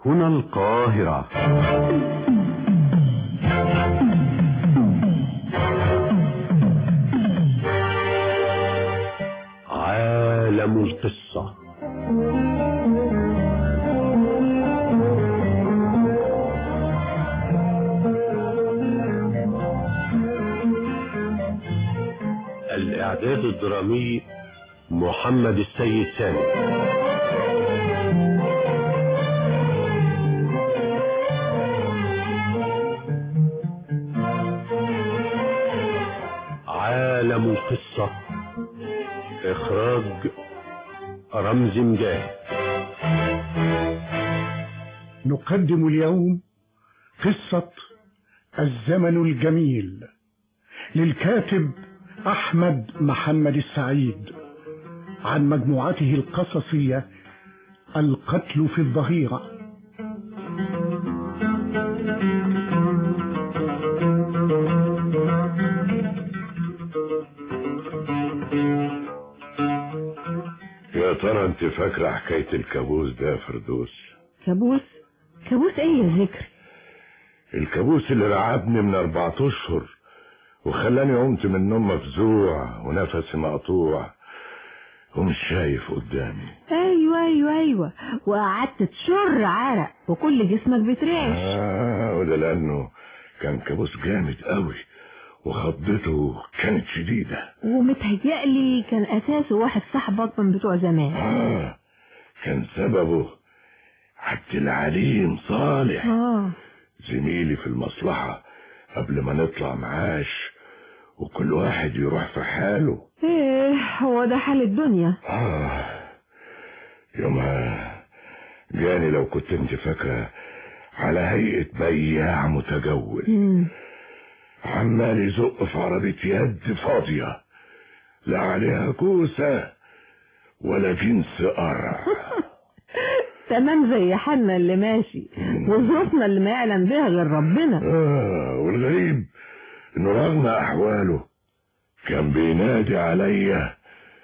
هنا القاهرة عالم القصة الإعداد الدرامي محمد السيد سامي عالم القصة إخراج رمز مجاهد نقدم اليوم قصة الزمن الجميل للكاتب أحمد محمد السعيد عن مجموعته القصصية القتل في الظهيرة يا ترى انت فاكرة حكاية الكابوس ده يا فردوس كابوس كابوس ايه يا ذكر الكابوس اللي رعبني من أربعة أشهر وخلاني قمت من النوم مفزوع ونفسي مقطوع ومش شايف قدامي ايوه ايوه ايوه وقعدت تشر عرق وكل جسمك بيترعش آه وده لأنه كان كابوس جامد قوي وخضته كانت شديدة ومتهيألي كان اساسه واحد صاحبك من بتوع زمان آه كان سببه عبد العليم صالح اه زميلي في المصلحة قبل ما نطلع معاش وكل واحد يروح في حاله ايه هو ده حال الدنيا آه يومها جاني لو كنت انت فاكرة على هيئة بياع متجول مم. عمال يزق في عربية يد فاضية لا عليها كوسة ولا جنس قرع تمام زي حالنا اللي ماشي وظروفنا اللي ما يعلم بها غير ربنا آه والغريب انه رغم احواله كان بينادي عليا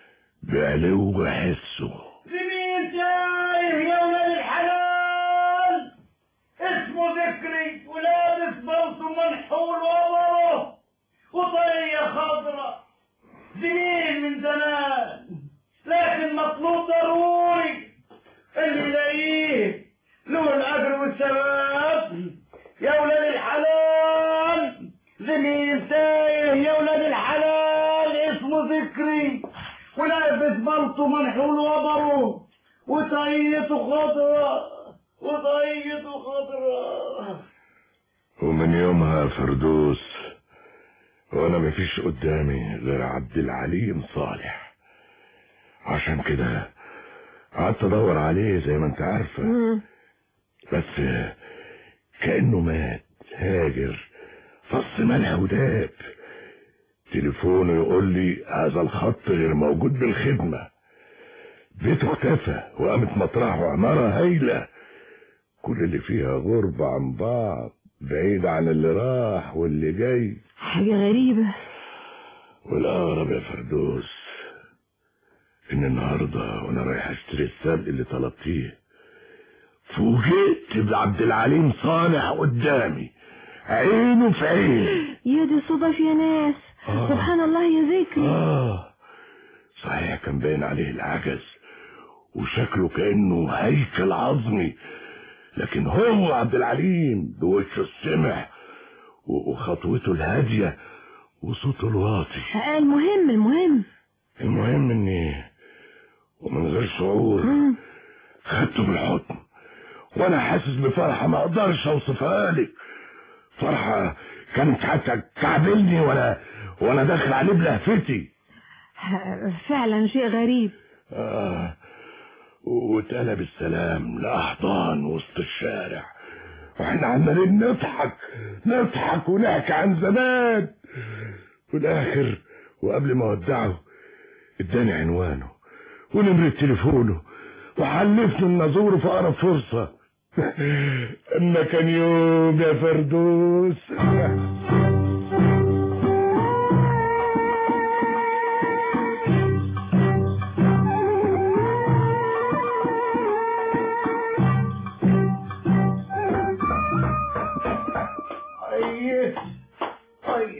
بعلو حسه زميل تايه يا ولاد الحلال اسمه ذكري ولابس بلطو منحول وضره وطرية خضرة زميل من زمان لكن مطلوب ضروري اللي يلاقيه له الاجر والثواب يا ولاد الحلال زميل تايه يا ولاد الحلال اسمه ذكري ولابس بلطو منحول وبره وطاقيته خضرة وطاقيته خضرة ومن يومها فردوس وانا مفيش قدامي غير عبد العليم صالح عشان كده قعدت ادور عليه زي ما انت عارفه مم. بس كانه مات هاجر فص ملح وداب تليفونه يقول لي هذا الخط غير موجود بالخدمة بيته اختفى وقامت مطرحه عمارة هايلة كل اللي فيها غربة عن بعض بعيد عن اللي راح واللي جاي حاجة غريبة والأغرب يا فردوس إن النهاردة وأنا رايح أشتري السبق اللي طلبتيه فوجئت بعبد العليم صالح قدامي عينه في عين يا دي صدف يا ناس آه. سبحان الله يا ذكري آه صحيح كان باين عليه العجز وشكله كأنه هيكل عظمي لكن هو عبد العليم بوشه السمح و- وخطوته الهادية وصوته الواطي آه، المهم المهم المهم اني ومن غير شعور مم. خدته بالحضن وانا حاسس بفرحة ما اقدرش اوصفها لك فرحة كانت حتى تعبلني وانا وانا داخل عليه بلهفتي آه، فعلا شيء غريب آه واتقلب السلام لأحضان وسط الشارع واحنا عمالين نضحك نضحك ونحكي عن زمان في الآخر وقبل ما ودعه اداني عنوانه ونمرة تليفونه وحلفني ان ازوره في اقرب فرصة اما كان يوم يا فردوس طيب طيب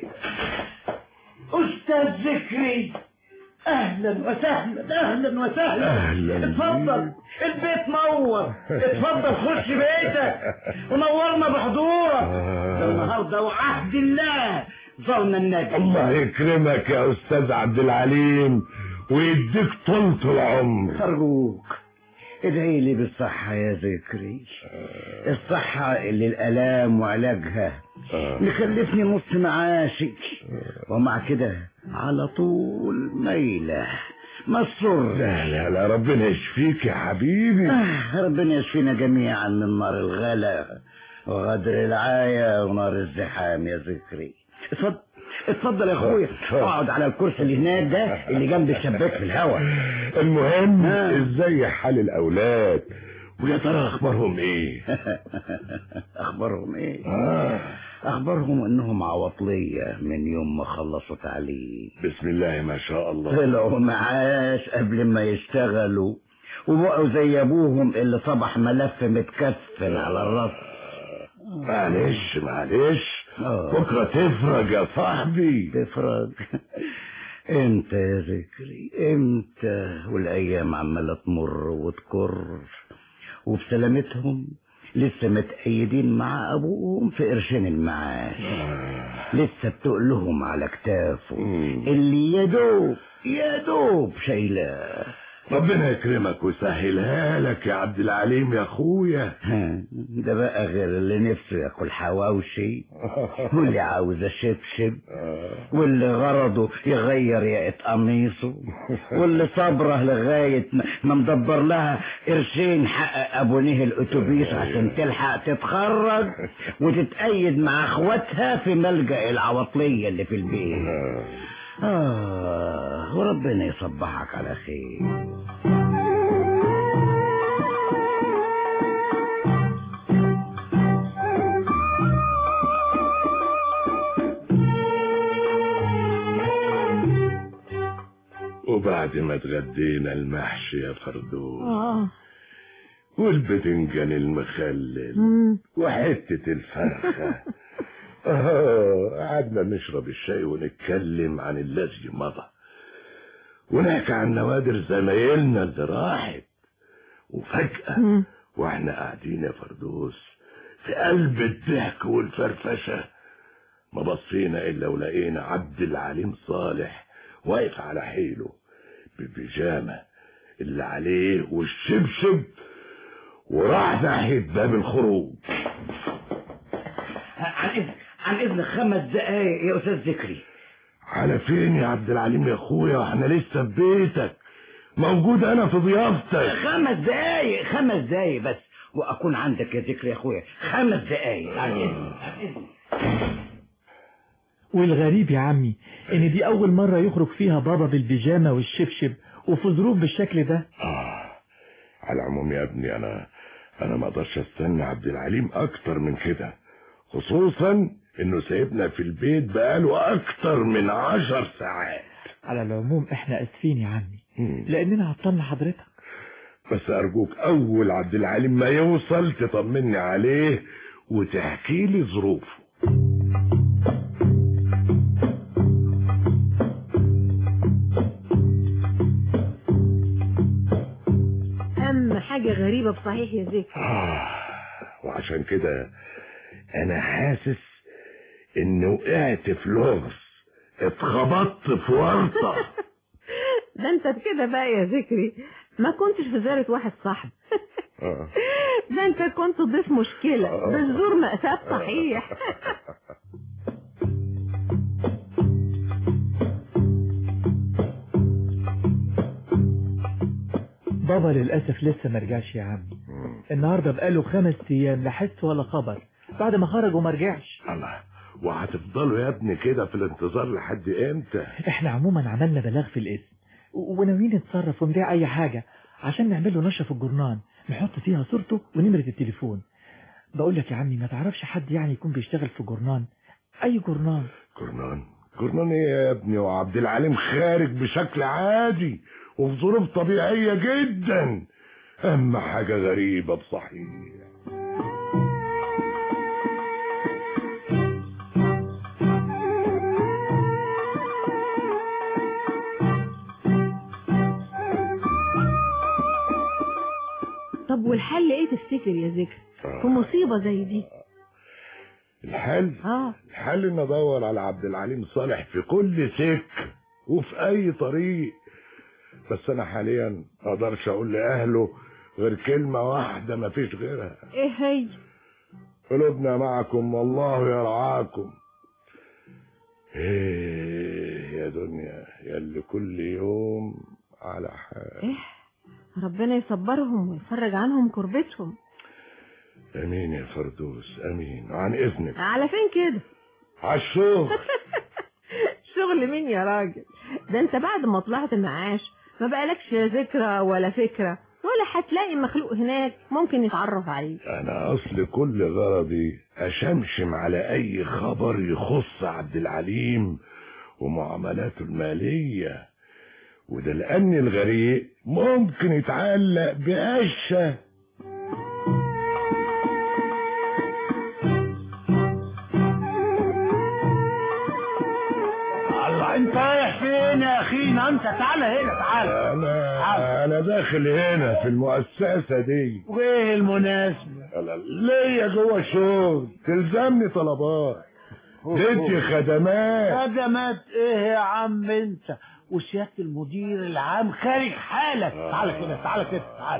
أستاذ ذكري أهلا وسهلا أهلا وسهلا أهلاً اتفضل البيت نور اتفضل خش بيتك ونورنا بحضورك آه. ده النهارده وعهد الله زرنا النبي الله يكرمك يا استاذ عبد العليم ويديك طولة العمر أرجوك ادعي لي بالصحة يا ذكري الصحة اللي الآلام وعلاجها مخلفني نص معاشي ومع كده على طول ميلة مسرور لا لا لا ربنا يشفيك يا حبيبي آه، ربنا يشفينا جميعا من نار الغلا وغدر العاية ونار الزحام يا ذكري اتفضل اتفضل يا اخويا اتفضل. اقعد على الكرسي اللي هناك ده اللي جنب الشباك في الهواء المهم آه. ازاي حال الاولاد ويا ترى اخبارهم ايه اخبارهم ايه آه. اخبارهم انهم عواطلية من يوم ما خلصوا تعليم بسم الله ما شاء الله طلعوا معاش قبل ما يشتغلوا وبقوا زي ابوهم اللي صبح ملف متكفل على الرف معلش معلش آه. بكره تفرج يا صاحبي تفرج امتى يا ذكري امتى والايام عماله تمر وتكر وبسلامتهم لسه متأيدين مع ابوهم في قرشين المعاش لسه بتقلهم على كتافه مم. اللي يا دوب يا دوب شايلاه ربنا يكرمك ويسهلها لك يا عبد العليم يا اخويا ها، ده بقى غير اللي نفسه ياكل حواوشي واللي عاوز شبشب واللي غرضه يغير ياقة قميصه واللي صبره لغاية ما- ما مدبر لها قرشين حق ابونيه الاتوبيس عشان تلحق تتخرج وتتأيد مع اخواتها في ملجأ العواطلية اللي في البيت آه وربنا يصبحك على خير وبعد ما اتغدينا المحشي يا فردوس اه والبتنجان المخلل مم. وحتة الفرخة اه قعدنا نشرب الشاي ونتكلم عن الذي مضى ونحكي عن نوادر زمايلنا اللي راحت وفجأة مم. واحنا قاعدين يا فردوس في قلب الضحك والفرفشة ما بصينا إلا ولقينا عبد العليم صالح واقف على حيله بالبيجامة اللي عليه والشبشب وراح ناحية باب الخروج عن إذن عن إذن خمس دقايق يا أستاذ ذكري على فين يا عبد العليم يا اخويا واحنا لسه في بيتك موجود انا في ضيافتك خمس دقايق خمس دقايق بس وأكون عندك يا ذكري يا أخويا خمس دقايق عن إذن عن إذن والغريب يا عمي ان دي اول مرة يخرج فيها بابا بالبيجامة والشبشب وفي ظروف بالشكل ده آه. على العموم يا ابني انا انا ما اقدرش استنى عبد العليم اكتر من كده خصوصا انه سايبنا في البيت بقاله اكتر من عشر ساعات على العموم احنا اسفين يا عمي مم. لاننا عطلنا حضرتك بس ارجوك اول عبد العليم ما يوصل تطمني عليه وتحكي لي ظروفه اهم حاجة غريبة بصحيح يا ذكري آه. وعشان كده انا حاسس اني وقعت في لغز اتخبطت في ورطة ده انت كده بقى يا ذكري ما كنتش في زيارة واحد صاحب آه. ده انت كنت ضيف مشكلة بالزور مأساة صحيح بابا للاسف لسه ما رجعش يا عمي النهارده بقاله خمس ايام لا حس ولا خبر بعد ما خرج وما رجعش الله وهتفضلوا يا ابني كده في الانتظار لحد امتى احنا عموما عملنا بلاغ في الاسم و- وناويين نتصرف ونبيع اي حاجة عشان نعمل له نشرة في الجورنال نحط فيها صورته ونمرة التليفون بقول لك يا عمي ما تعرفش حد يعني يكون بيشتغل في جورنال اي جورنال جرنان جرنان ايه يا ابني وعبد العليم خارج بشكل عادي وفي ظروف طبيعية جدا اما حاجة غريبة بصحيح الحل ايه تفتكر يا ذكر في مصيبة زي دي الحل اه الحل ان ادور على عبد العليم صالح في كل سك وفي اي طريق بس انا حاليا ما اقدرش اقول لاهله غير كلمة واحدة ما فيش غيرها ايه هي قلوبنا معكم والله يرعاكم ايه يا دنيا يا اللي كل يوم على حال ايه ربنا يصبرهم ويفرج عنهم كربتهم امين يا فردوس امين عن اذنك على فين كده عالشوق شغل مين يا راجل ده انت بعد ما طلعت معاش ما بقالكش ذكرى ولا فكرة ولا هتلاقي مخلوق هناك ممكن يتعرف عليك انا اصل كل غرضي اشمشم على اي خبر يخص عبد العليم ومعاملاته المالية وده لان الغريق ممكن يتعلق بقشة الله انت رايح فين يا اخينا انت تعالى هنا تعالى انا انا داخل هنا في المؤسسة دي وايه المناسبة ليا جوه شغل تلزمني طلبات ندي خدمات خدمات ايه يا عم انت وسيادة المدير العام خارج حالك تعالى كده تعالى كده تعالى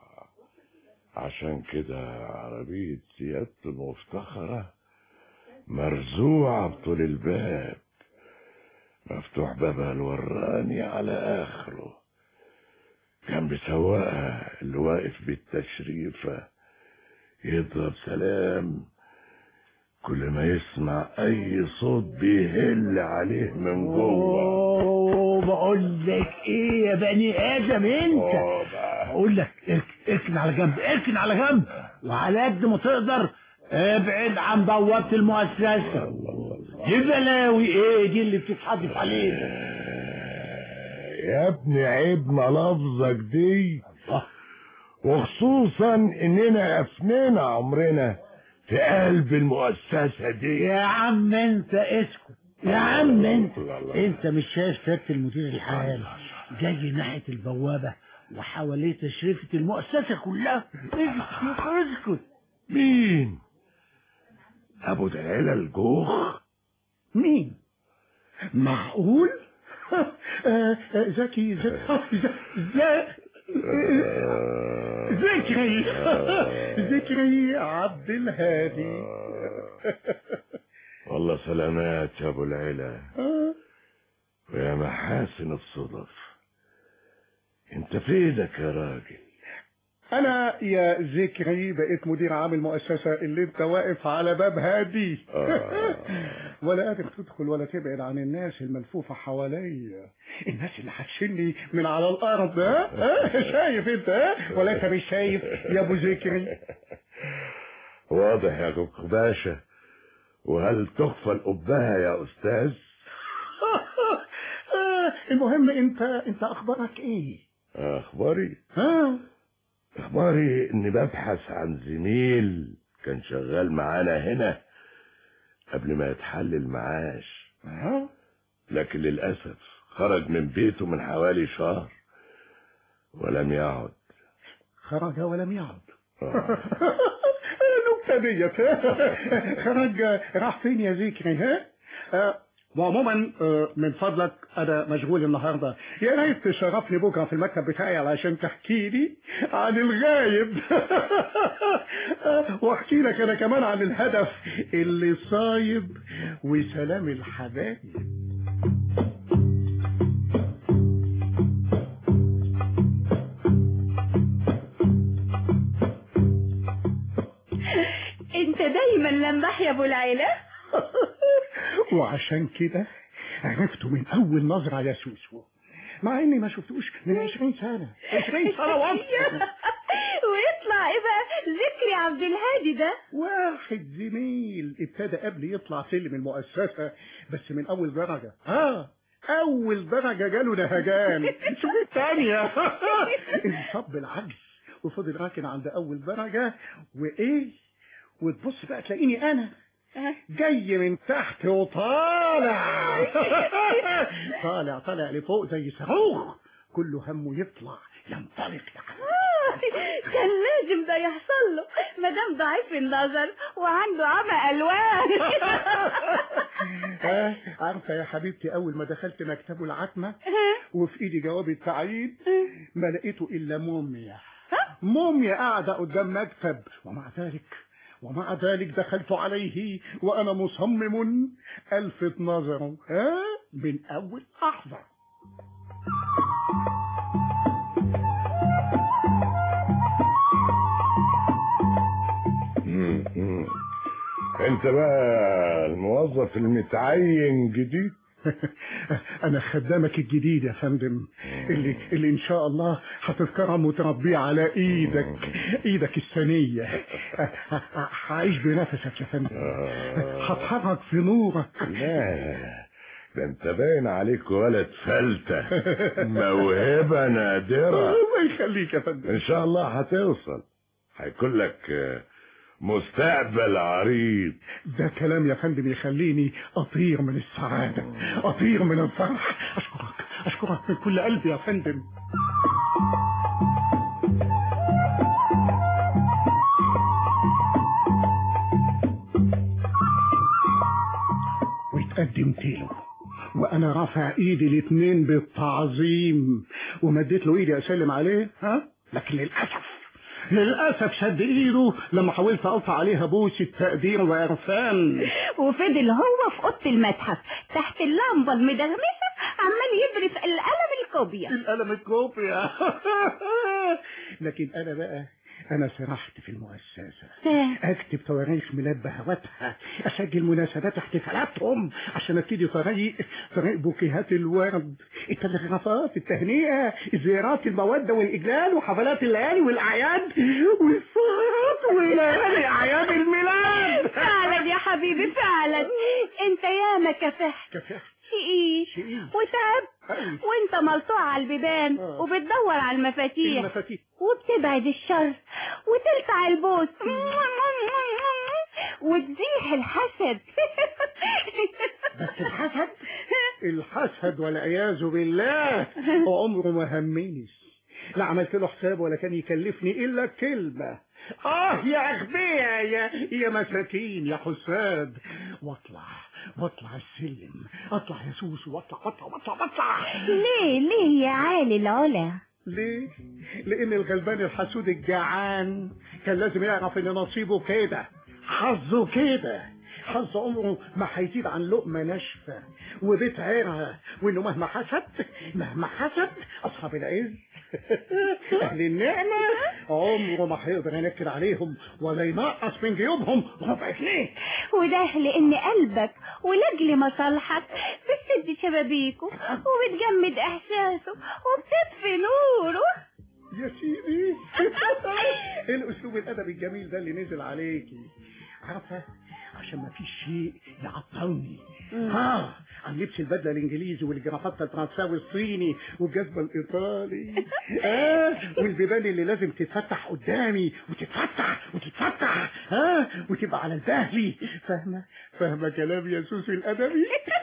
عشان كده عربية سيادة المفتخرة مرزوعة بطول الباب مفتوح بابها الوراني على آخره جنب سواقها اللي واقف بالتشريفة يضرب سلام كل ما يسمع أي صوت بيهل عليه من جوه اوه بقول لك ايه يا بني ادم انت آه بقى. بقول لك ارك- اركن على جنب اركن على جنب وعلى قد ما تقدر ابعد عن بوابة المؤسسة دي بلاوي ايه دي اللي بتتحدف علينا يا ابني عيب ملفظك دي آه. وخصوصا اننا افنينا عمرنا في قلب المؤسسة دي يا عم انت اسكت يا عم انت انت مش شايف سيادة المدير الحالي جاي ناحية البوابة وحواليه تشريفة المؤسسة كلها اسكت اسكت مين ابو دلالة الجوخ مين معقول آه، آه، زكي زكي زكي ذكري ذكري عبد الهادي والله سلامات يا ابو العلا ويا محاسن الصدف انت في ايدك يا راجل انا يا ذكري بقيت مدير عام المؤسسة اللي انت واقف على بابها دي ولا قادر تدخل ولا تبعد عن الناس الملفوفة حواليا الناس اللي هتشيلني من على الارض ها ها؟ شايف انت ها ولا انت مش شايف يا ابو ذكري واضح يا كوك باشا وهل تخفى القبها يا استاذ آه، المهم انت انت اخبارك ايه اخباري ها اخباري اني ببحث عن زميل كان شغال معانا هنا قبل ما يتحل المعاش ها لكن للاسف خرج من بيته من حوالي شهر ولم يعد خرج ولم يعد آه. النكتة ديت خرج راح فين يا ذكري ها آه، وعموما آه، من فضلك انا مشغول النهارده يا ريت تشرفني بكره في المكتب بتاعي علشان تحكي لي عن الغايب آه، واحكي لك انا كمان عن الهدف اللي صايب وسلام الحبايب انت دايما لماح يا ابو العيلة وعشان كده عرفته من اول نظرة يا سوسو مع اني ما شفتوش من عشرين سنة عشرين سنة واكثر ويطلع ايه بقى ذكري عبد الهادي ده واحد زميل ابتدى قبل يطلع سلم المؤسسة بس من أول درجة اه أول درجة جاله نهجان شوف الثانية انصب بالعجز وفضل راكن عند أول درجة وإيه وتبص بقى تلاقيني أنا جاي من تحت وطالع طالع طالع لفوق زي صاروخ كله همه يطلع ينطلق يعني كان لازم ده يحصل له ما دام ضعيف النظر وعنده عمى الوان آه، عارفه يا حبيبتي اول ما دخلت مكتبه العتمه وفي ايدي جواب التعيين ما لقيته الا موميا موميا قاعده قدام مكتب ومع ذلك ومع ذلك دخلت عليه وانا مصمم الفت نظره ها من اول لحظه مم، مم. انت بقى الموظف المتعين جديد انا خدامك الجديد يا فندم اللي اللي ان شاء الله هتتكرم وتربيه على ايدك ايدك الثانيه هعيش بنفسك يا فندم هتحرك في نورك لا ده انت باين عليك ولد فلتة موهبة نادرة الله يخليك يا فندم ان شاء الله هتوصل هيكون لك آه، مستقبل عريض ده كلام يا فندم يخليني اطير من السعاده اطير من الفرح اشكرك اشكرك من كل قلبي يا فندم واتقدمت له وانا رافع ايدي الاتنين بالتعظيم ومديت له ايدي اسلم عليه ها لكن للاسف للاسف شد ايده لما حاولت اقطع عليها بوس التقدير وعرفان وفضل هو في اوضه المتحف تحت اللمبه المدغمسه عمال يبري في القلم الكوبيا القلم الكوبيا لكن انا بقى انا سرحت في المؤسسة اكتب تواريخ ميلاد بهواتها اسجل مناسبات احتفالاتهم عشان ابتدي طريق طريق بوكيهات الورد التلغرافات التهنئة الزيارات المودة والاجلال وحفلات الليالي والاعياد والسهرات وليالي اعياد الميلاد فعلا يا حبيبي فعلا انت ياما كفحت كفاح شقيت شقيت. وتعبت أيوة. وانت ملطوع على البيبان آه. وبتدور على المفاتيح المفاتيح وبتبعد الشر وتلسع البوس وتزيح الحسد بس الحسد الحسد والعياذ بالله عمره ما همني لا عملت له حساب ولا كان يكلفني الا كلمه اه يا اغبياء يا يا مساكين يا حساد واطلع واطلع السلم اطلع يا سوسو واطلع واطلع واطلع واطلع ليه ليه يا عالي العلا ليه؟ لأن الغلبان الحسود الجعان كان لازم يعرف إن نصيبه كده حظه كده حظ عمره ما هيزيد عن لقمة ناشفة وبيت عيرها وإنه مهما حسد مهما حسد أصحاب العز أهل النعمة عمره ما هيقدر ينكر عليهم ولا ينقص من جيوبهم ربع جنيه وده لان قلبك ولاجل مصالحك بتسد شبابيكه وبتجمد احساسه وبتطفي نوره يا سيدي ايه الاسلوب الادبي الجميل ده اللي نزل عليكي عارفه عشان ما فيش شيء يعطلني ها عن لبس البدله الانجليزي والجرافته الفرنساوي الصيني والجزمه الايطالي اه والبيبان اللي لازم تتفتح قدامي وتتفتح وتتفتح ها وتبقى على الدهلي فاهمه فاهمه كلام يا سوسي الادبي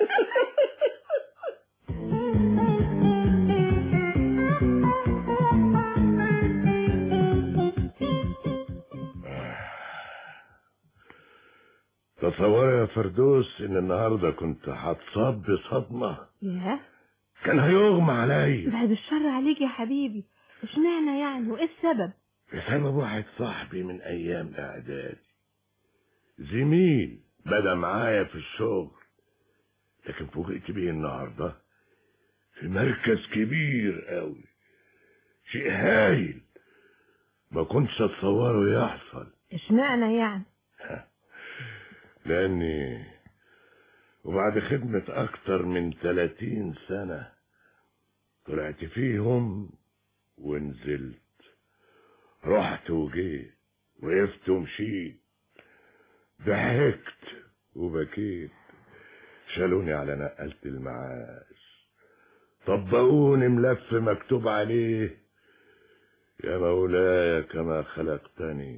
تصوري يا فردوس ان النهارده كنت هتصاب بصدمة ياه كان هيغمى عليا بعد الشر عليك يا حبيبي اشمعنى يعني وايه السبب بسبب واحد صاحبي من ايام اعدادي زميل بدا معايا في الشغل لكن فوجئت بيه النهارده في مركز كبير قوي شيء هايل ما كنتش اتصوره يحصل اشمعنى يعني لاني وبعد خدمة اكتر من تلاتين سنة طلعت فيهم ونزلت رحت وجيت وقفت ومشيت ضحكت وبكيت شالوني على نقلة المعاش طبقوني ملف مكتوب عليه يا مولاي كما خلقتني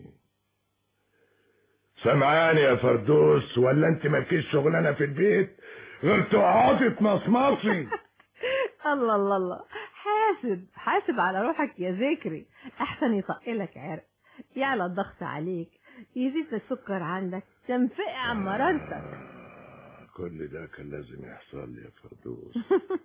سمعاني يا فردوس ولا انت مالكيش شغلانه في البيت غير تقعدي تمصمصي الله الله الله حاسب حاسب على روحك يا ذكري احسن يطقلك عرق يعلى الضغط عليك يزيد السكر عندك تنفقع مرارتك كل ده كان لازم يحصل لي يا فردوس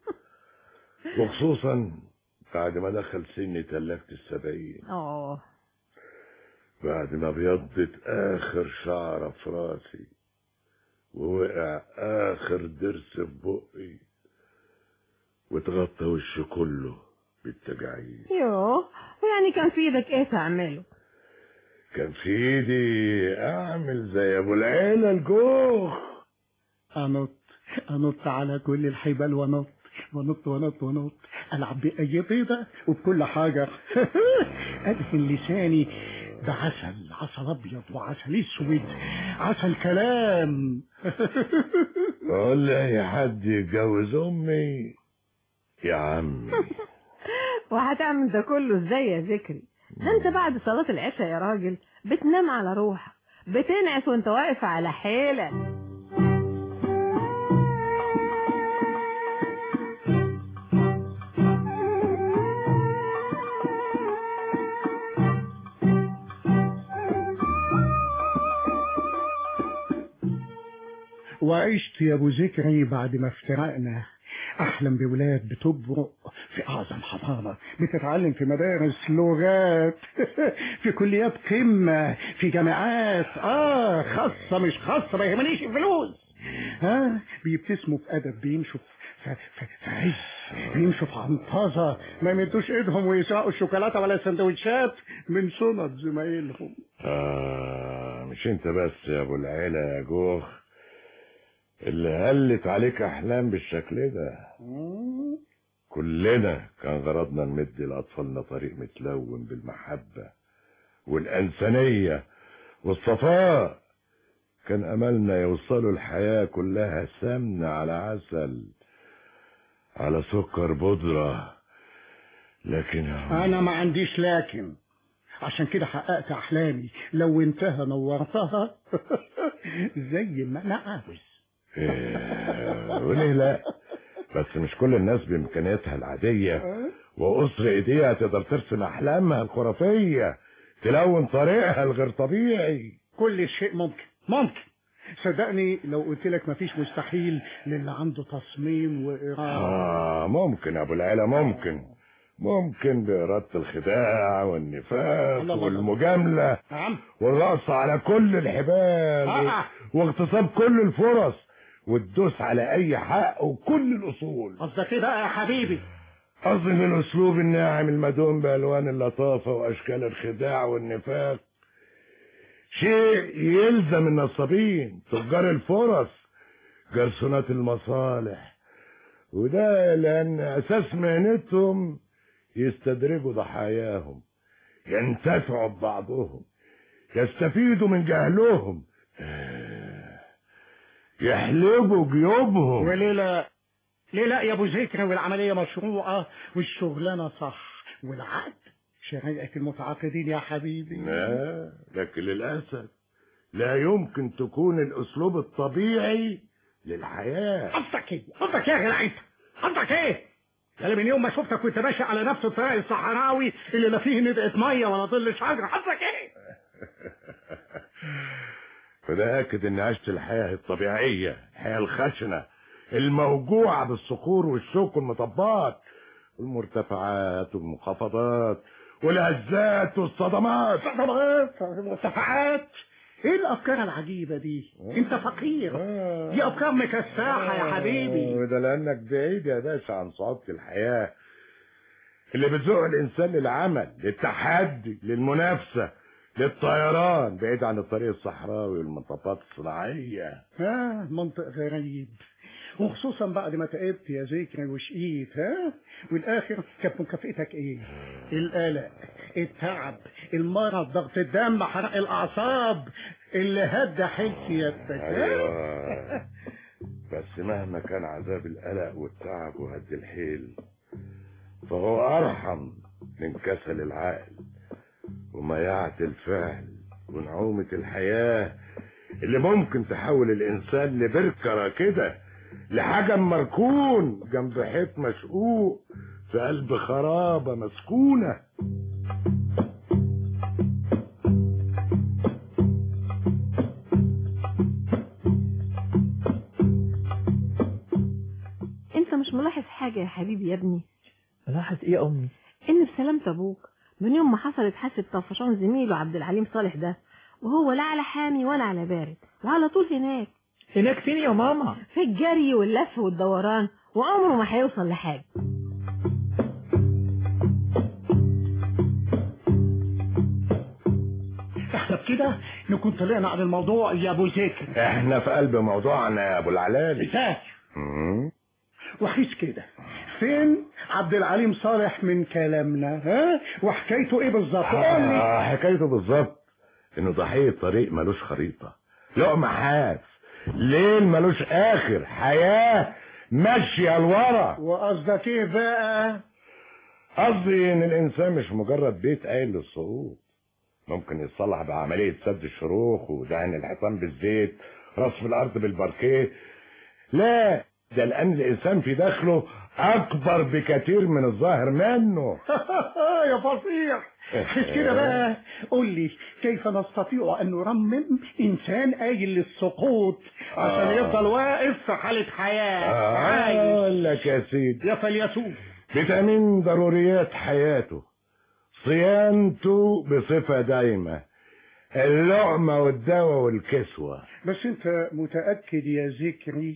وخصوصا بعد ما دخل سني تلفت السبعين اه بعد ما بيضت آخر شعرة في راسي ووقع آخر ضرس في بقي واتغطى وشي كله بالتجاعيد يوه ويعني كان في ايدك ايه تعمله كان في ايدي اعمل زي ابو العيلة الجوخ انط انط على كل الحبال ونط ونط ونط ونط العب باي بيضه وبكل حاجه ادهن لساني بعسل عسل ابيض وعسل اسود عسل كلام اقول لي اي حد يتجوز امي يا عمي وهتعمل ده كله ازاي يا ذكري ده انت بعد صلاة العشاء يا راجل بتنام على روحك بتنعس وانت واقف على حيلك وعشت يا ابو ذكري بعد ما افترقنا احلم بولاد بتبرق في اعظم حضاره بتتعلم في مدارس لغات في كليات قمه في جامعات اه خاصه مش خاصه ما يهمنيش الفلوس ها بيبتسموا في ادب بيمشوا في في في عز بيمشوا في عنطزه ما يمدوش ايدهم ويسرقوا الشوكولاته ولا سندوتشات من شنط زمايلهم آه مش انت بس يا ابو العيلة يا جوخ اللي قلت عليك احلام بالشكل ده كلنا كان غرضنا نمد لاطفالنا طريق متلون بالمحبة والانسانية والصفاء كان املنا يوصلوا الحياة كلها سمنة على عسل على سكر بودرة لكن انا ما عنديش لكن عشان كده حققت احلامي لو انتهى نورتها زي ما انا عاوز إيه، وليه لا بس مش كل الناس بامكانياتها العادية وقصر ايديها تقدر ترسم احلامها الخرافية تلون طريقها الغير طبيعي كل شيء ممكن ممكن صدقني لو قلت لك مفيش مستحيل للي عنده تصميم وإرادة اه ممكن يا ابو العيلة ممكن ممكن بإرادة الخداع والنفاق الله الله. والمجاملة نعم والرقص على كل الحبال آه. واغتصاب كل الفرص والدوس على اي حق وكل الاصول قصدك ايه بقى يا حبيبي أظن الأسلوب الناعم المدون بألوان اللطافة وأشكال الخداع والنفاق شيء يلزم النصابين تجار الفرص جرسونات المصالح وده لأن أساس مهنتهم يستدرجوا ضحاياهم ينتفعوا ببعضهم يستفيدوا من جهلهم آه، يحلبوا جيوبهم وليه لا ليه لا يا ابو ذكر والعمليه مشروعه والشغلانه صح والعقد شريعه المتعاقدين يا حبيبي لا لكن للأسف لا يمكن تكون الأسلوب الطبيعي للحياة قصدك ايه قصدك ايه يا جدع انت قصدك ايه يعني من يوم ما شفتك وانت ماشي على نفس الطريق الصحراوي اللي لا فيه ندقه ميه ولا ظل شجره قصدك ايه فده أكد إني عشت الحياة الطبيعية الحياة الخشنة الموجوعة بالصخور والشوك والمطبات والمرتفعات والمنخفضات والهزات والصدمات صدمات مرتفعات ايه الافكار العجيبه دي انت فقير دي افكار مكساحه يا حبيبي وده لأنك بعيد يا باشا عن صعوبة الحياة اللي بتزق الإنسان للعمل للتحدي للمنافسة للطيران بعيد عن الطريق الصحراوي والمطبات الصناعية ها منطق غريب وخصوصا بعد ما تعبت يا ذكري وشقيت ها والاخر كانت مكافئتك ايه القلق التعب المرض ضغط الدم حرق الاعصاب اللي هدى حيل سيادتك ها؟ أيوة بس مهما كان عذاب القلق والتعب وهد الحيل فهو أرحم من كسل العقل ومياعة الفعل ونعومة الحياة اللي ممكن تحول الإنسان لبركة كده لحجم مركون جنب حيط مشقوق في قلب خرابة مسكونة انت مش ملاحظ حاجة يا حبيبي يا ابني ملاحظ ايه يا امي ان بسلامة ابوك من يوم ما حصلت حادثة طفشان زميله عبد العليم صالح ده وهو لا على حامي ولا على بارد وعلى طول هناك هناك فين يا ماما في الجري واللف والدوران وعمره ما هيوصل لحاجة احنا بكده نكون طلعنا عن الموضوع يا ابو ذكر احنا في قلب موضوعنا يا ابو العلالي ذاكر مم. وحيس كده فين عبد العليم صالح من كلامنا ها وحكايته ايه بالظبط قول لي آه حكايته بالظبط انه ضحية طريق ملوش خريطة لقمة حاف ليل ملوش اخر حياة ماشية لورا وقصدك ايه بقى قصدي ان الانسان مش مجرد بيت قايل للسقوط ممكن يتصلح بعملية سد الشروخ ودهن الحيطان بالزيت رصف الارض بالباركيه لا ده لان الانسان في داخله اكبر بكثير من الظاهر منه يا فصيح مش كده بقى قول لي كيف نستطيع ان نرمم انسان قايل للسقوط عشان آه. يفضل واقف في حالة حياة عايش اقول لك يا سيدي يا فليتوب بتأمين ضروريات حياته صيانته بصفة دايمة اللقمة والدواء والكسوة بس انت متأكد يا ذكري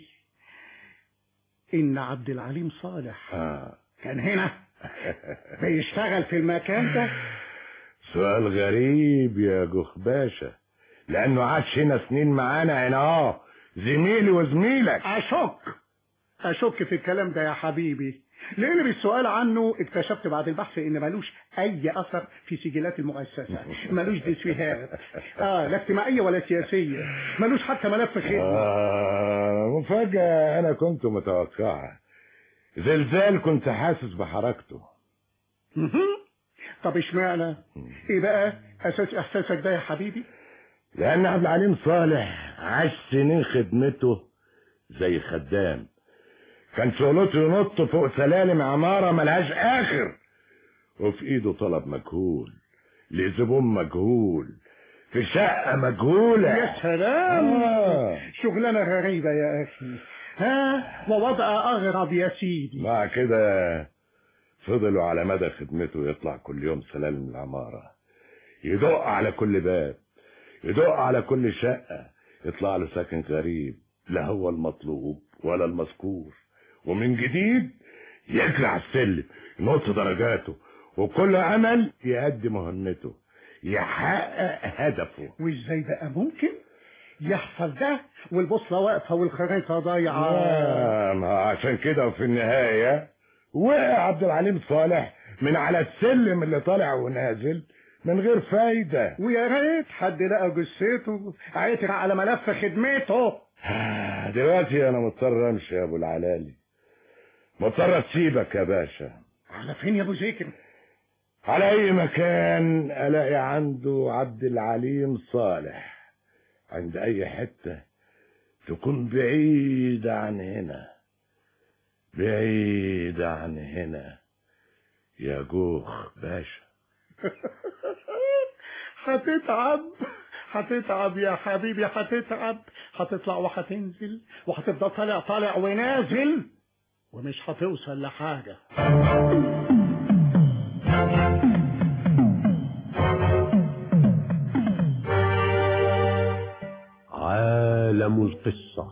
ان عبد العليم صالح آه. كان هنا بيشتغل في المكان ده سؤال غريب يا جوخ باشا لأنه عاش هنا سنين معانا هنا اه زميلي وزميلك اشك اشك في الكلام ده يا حبيبي لان بالسؤال عنه اكتشفت بعد البحث ان ملوش اي اثر في سجلات المؤسسه ملوش ديسفيهات اه لا اجتماعيه ولا سياسيه ملوش حتى ملف خدمه آه مفاجأة أنا كنت متوقعها زلزال كنت حاسس بحركته مهم. طب اشمعنى ايه بقى اساس احساسك ده يا حبيبي لأن عبد العليم صالح عاش سنين خدمته زي خدام كان شغلته ينط فوق سلالم عمارة ملهاش آخر وفي إيده طلب مجهول لزبون مجهول في شقة مجهولة يا سلام آه. شغلانه غريبه يا اخي ها ووضع اغرب يا سيدي مع كده فضلوا على مدى خدمته يطلع كل يوم سلالم العمارة يدق على كل باب يدق على كل شقة يطلع له ساكن غريب لا هو المطلوب ولا المذكور ومن جديد يجري على السلم ينط درجاته وكل امل يأدي مهمته يحقق هدفه وازاي بقى ممكن يحصل ده والبوصله واقفه والخريطه ضايعه آه ما عشان كده وفي النهاية وقع عبد العليم صالح من على السلم اللي طالع ونازل من غير فايدة ويا ريت حد لقى جثته عيتر على ملف خدمته آه، دلوقتي انا مضطر امشي يا ابو العلالي مضطر اسيبك يا باشا على فين يا ابو ذكر على اي مكان الاقي عنده عبد العليم صالح عند اي حتة تكون بعيدة عن هنا بعيدة عن هنا يا جوخ باشا هتتعب هتتعب يا حبيبي هتتعب هتطلع وهتنزل وهتفضل طالع طالع ونازل ومش هتوصل لحاجة عالم القصة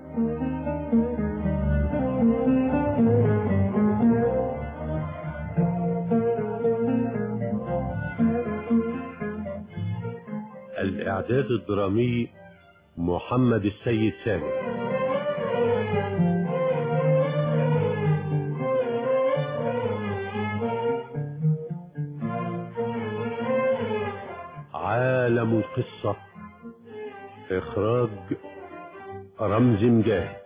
الإعداد الدرامي محمد السيد سامي عالم القصة إخراج رمز مجاهد